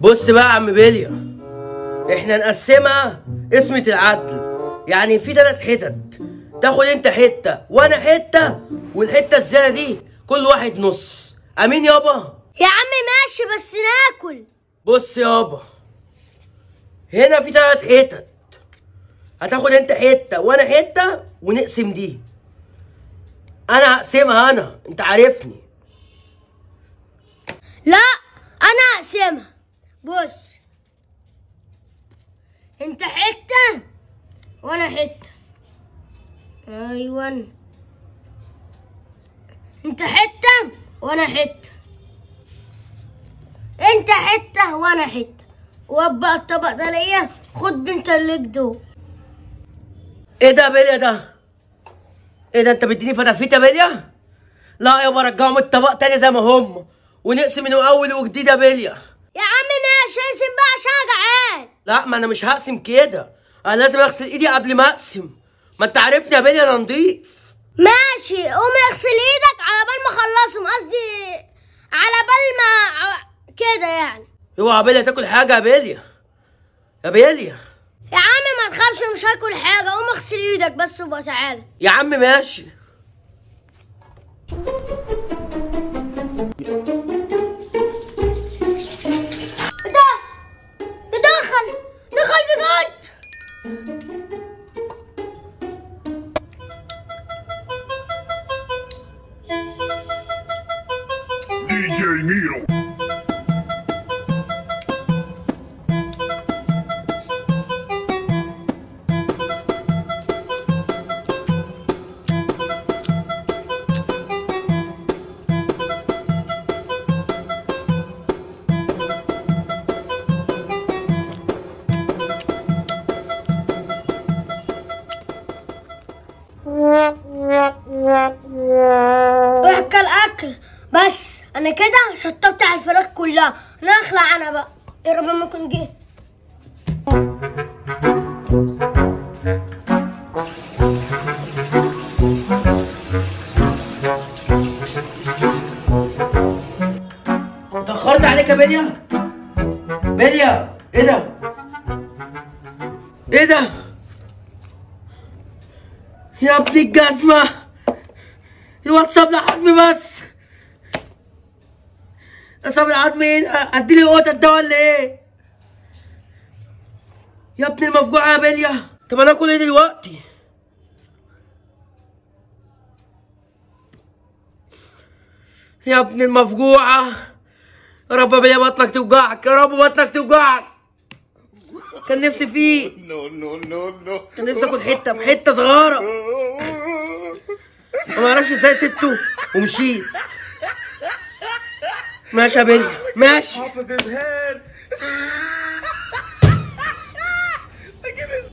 بص بقى يا عم بيليا احنا نقسمها قسمة العدل يعني في تلات حتت تاخد انت حتة وانا حتة والحتة الزيادة دي كل واحد نص امين يابا يا عم ماشي بس ناكل بص يابا هنا في تلات حتت هتاخد انت حتة وانا حتة ونقسم دي انا هقسمها انا انت عارفني لا انا هقسمها بص انت حتة وانا حتة ايوه انت حتة وانا حتة انت حتة وانا حتة وابقى الطبق ده ليا خد انت اللي دول ايه ده يا بيليا ده ايه ده انت بتديني فتافيت يا بيليا لا يابا رجعهم الطبق تاني زي ما هم ونقسم من اول وجديد يا بيليا يا عم ماشي اقسم بقى عشان أنا جعان لا ما انا مش هقسم كده انا لازم اغسل ايدي قبل ما اقسم ما انت عارفني يا بيليا انا نضيف ماشي قوم اغسل ايدك على بال ما اخلصهم قصدي على بال ما ع- كده يعني اوعى يا بيليا تاكل حاجه يا بيليا يا بيليا يا عم ما تخافش مش هاكل حاجة قوم اغسل ايدك بس وبقى تعالى يا عم ماشي ده ده دخل دخل بجد DJ Nero. احكى الاكل بس انا كده شطبت على الفراخ كلها انا اخلع انا بقى يا رب ما اكون جيت اتأخرت عليك يا بيليا بيليا ايه ده ايه ده يا ابن الجزمة الواتساب لحجمي بس واتساب العظم ايه ده اديلي قطط ده ولا ايه يا ابن المفجوعة يا بيليا طب انا اكل ايه دلوقتي يا ابن المفجوعة يا رب يا بيليا بطنك توجعك يا رب بطنك توجعك كان نفسي فيه No, no, no, no. كان نفسي اكل حتة بحتة صغيرة ما اعرفش ازاي سبته ومشيت ماشي يا بيليا ماشي Top of his head.